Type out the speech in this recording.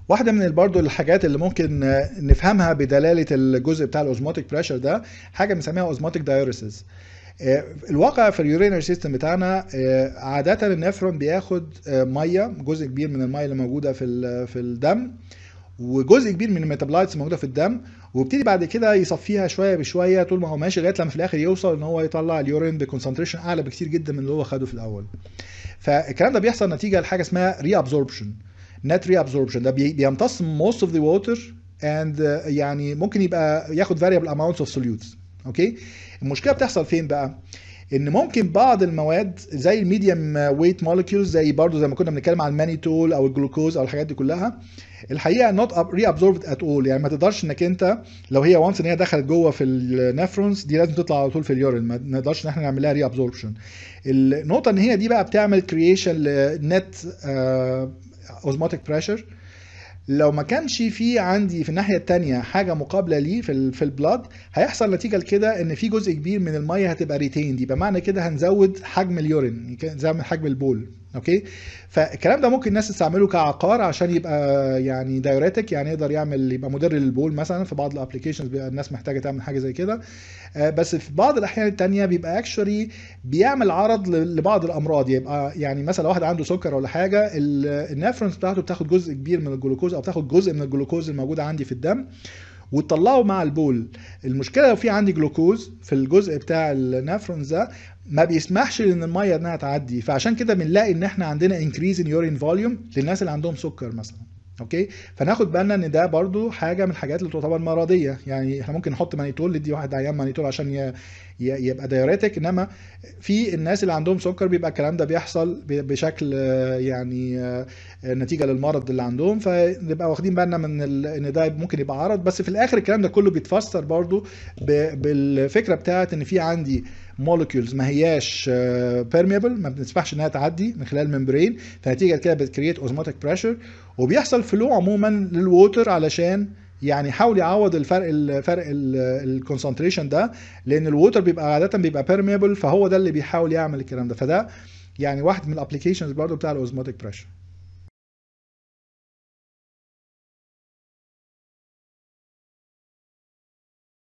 واحده من برضه الحاجات اللي ممكن نفهمها بدلاله الجزء بتاع الاوزموتيك بريشر ده حاجه بنسميها اوزموتيك دايوريسيس الواقع في اليورينري سيستم بتاعنا عاده النفرون بياخد ميه جزء كبير من الميه اللي موجوده في في الدم وجزء كبير من الميتابلايتس موجوده في الدم ويبتدي بعد كده يصفيها شويه بشويه طول ما هو ماشي لغايه لما في الاخر يوصل ان هو يطلع اليورين بكونسنتريشن اعلى بكتير جدا من اللي هو خده في الاول فالكلام ده بيحصل نتيجه لحاجه اسمها ري ابزوربشن نت ري ابزوربشن ده بيمتص most of the water and uh, يعني ممكن يبقى ياخد variable amounts of solutes اوكي المشكله بتحصل فين بقى ان ممكن بعض المواد زي الميديوم ويت مولكيولز زي برضو زي ما كنا بنتكلم عن المانيتول او الجلوكوز او الحاجات دي كلها الحقيقه نوت ري ابزوربد ات اول يعني ما تقدرش انك انت لو هي وانس ان هي دخلت جوه في النفرونز دي لازم تطلع على طول في اليورين ما نقدرش ان احنا نعمل لها ري ابزوربشن النقطه ان هي دي بقى بتعمل كرييشن لنت اوزموتيك بريشر لو ما كانش في عندي في الناحيه الثانيه حاجه مقابله ليه في ال في البلاد هيحصل نتيجه لكده ان في جزء كبير من الميه هتبقى ريتيند يبقى معنى كده هنزود حجم اليورين زي من حجم البول اوكي فالكلام ده ممكن الناس تستعمله كعقار عشان يبقى يعني دايوريتك يعني يقدر يعمل يبقى مدر للبول مثلا في بعض الابلكيشنز الناس محتاجه تعمل حاجه زي كده بس في بعض الاحيان التانية بيبقى اكشولي بيعمل عرض لبعض الامراض يبقى يعني مثلا واحد عنده سكر ولا حاجه النافرنس بتاعته بتاخد جزء كبير من الجلوكوز او بتاخد جزء من الجلوكوز الموجود عندي في الدم وتطلعه مع البول المشكله لو في عندي جلوكوز في الجزء بتاع النافرونز ده ما بيسمحش ان الميه انها تعدي فعشان كده بنلاقي ان احنا عندنا انكريز ان يورين فوليوم للناس اللي عندهم سكر مثلا اوكي فناخد بالنا ان ده برضو حاجه من الحاجات اللي تعتبر مرضيه يعني احنا ممكن نحط مانيتول ندي واحد عيان مانيتول عشان يبقى دايوريتك انما في الناس اللي عندهم سكر بيبقى الكلام ده بيحصل بشكل يعني نتيجه للمرض اللي عندهم فنبقى واخدين بالنا من ان ده ممكن يبقى عرض بس في الاخر الكلام ده كله بيتفسر برضو بالفكره بتاعت ان في عندي مولكيولز ما هياش بيرميبل ما بنسمحش انها تعدي من خلال الممبرين فنتيجه كده بتكريت اوزموتيك بريشر وبيحصل فلو عموما للووتر علشان يعني يحاول يعوض الفرق الفرق الكونسنتريشن ده لان الووتر بيبقى عاده بيبقى بيرميبل فهو ده اللي بيحاول يعمل الكلام ده فده يعني واحد من الابلكيشنز برضو بتاع الاوزموتيك بريشر